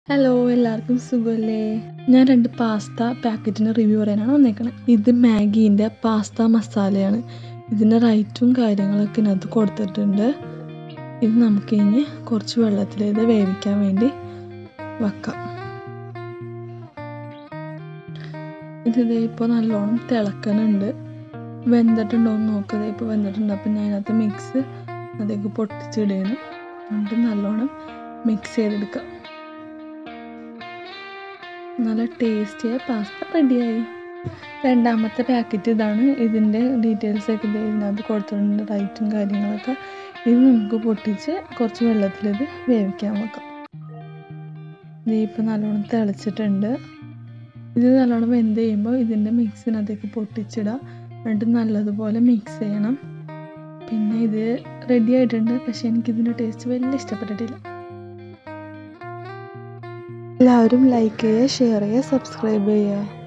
hello എല്ലാവർക്കും സുഖമല്ലേ ഞാൻ രണ്ട് പാസ്ത പാക്കറ്റിൻ്റെ റിവ്യൂ പറയാനാണ് വന്നേക്കണത് ഇത് മാഗീൻ്റെ പാസ്ത മസാലയാണ് ഇതിൻ്റെ റൈറ്റും കാര്യങ്ങളൊക്കെ ഇതിനകത്ത് കൊടുത്തിട്ടുണ്ട് ഇത് നമുക്ക് ഇനി കുറച്ച് വെള്ളത്തിൽ ഇത് വേവിക്കാൻ വേണ്ടി വെക്കാം ഇത് ഇതേ ഇപ്പോൾ നല്ലോണം തിളക്കണുണ്ട് വെന്തിട്ടുണ്ടോ എന്ന് നോക്കുക ഇപ്പോൾ വെന്തിട്ടുണ്ട് അപ്പം ഞാൻ അതിനകത്ത് മിക്സ് അതേക്ക് പൊട്ടിച്ചിടണം എന്നിട്ട് നല്ലോണം മിക്സ് ചെയ്തെടുക്കാം നല്ല ടേസ്റ്റിയായ പാസ്ത റെഡിയായി രണ്ടാമത്തെ പാക്കറ്റ് ഇതാണ് ഇതിൻ്റെ ഡീറ്റെയിൽസ് ഒക്കെ ഇത് ഇതിനകത്ത് കൊടുത്തിട്ടുണ്ട് റൈറ്റും കാര്യങ്ങളൊക്കെ ഇത് നമുക്ക് പൊട്ടിച്ച് കുറച്ച് വെള്ളത്തിൽ ഇത് വേവിക്കാൻ വെക്കാം ഇത് ഇപ്പം നല്ലോണം തിളച്ചിട്ടുണ്ട് ഇത് നല്ലോണം വെന്ത് കഴിയുമ്പോൾ ഇതിൻ്റെ മിക്സിനകത്തേക്ക് പൊട്ടിച്ചിടുക എന്നിട്ട് നല്ലതുപോലെ മിക്സ് ചെയ്യണം പിന്നെ ഇത് റെഡി ആയിട്ടുണ്ട് പക്ഷേ എനിക്കിതിൻ്റെ ടേസ്റ്റ് വലിയ ഇഷ്ടപ്പെട്ടിട്ടില്ല എല്ലാവരും ലൈക്ക് ചെയ്യുക ഷെയർ ചെയ്യുക സബ്സ്ക്രൈബ് ചെയ്യുക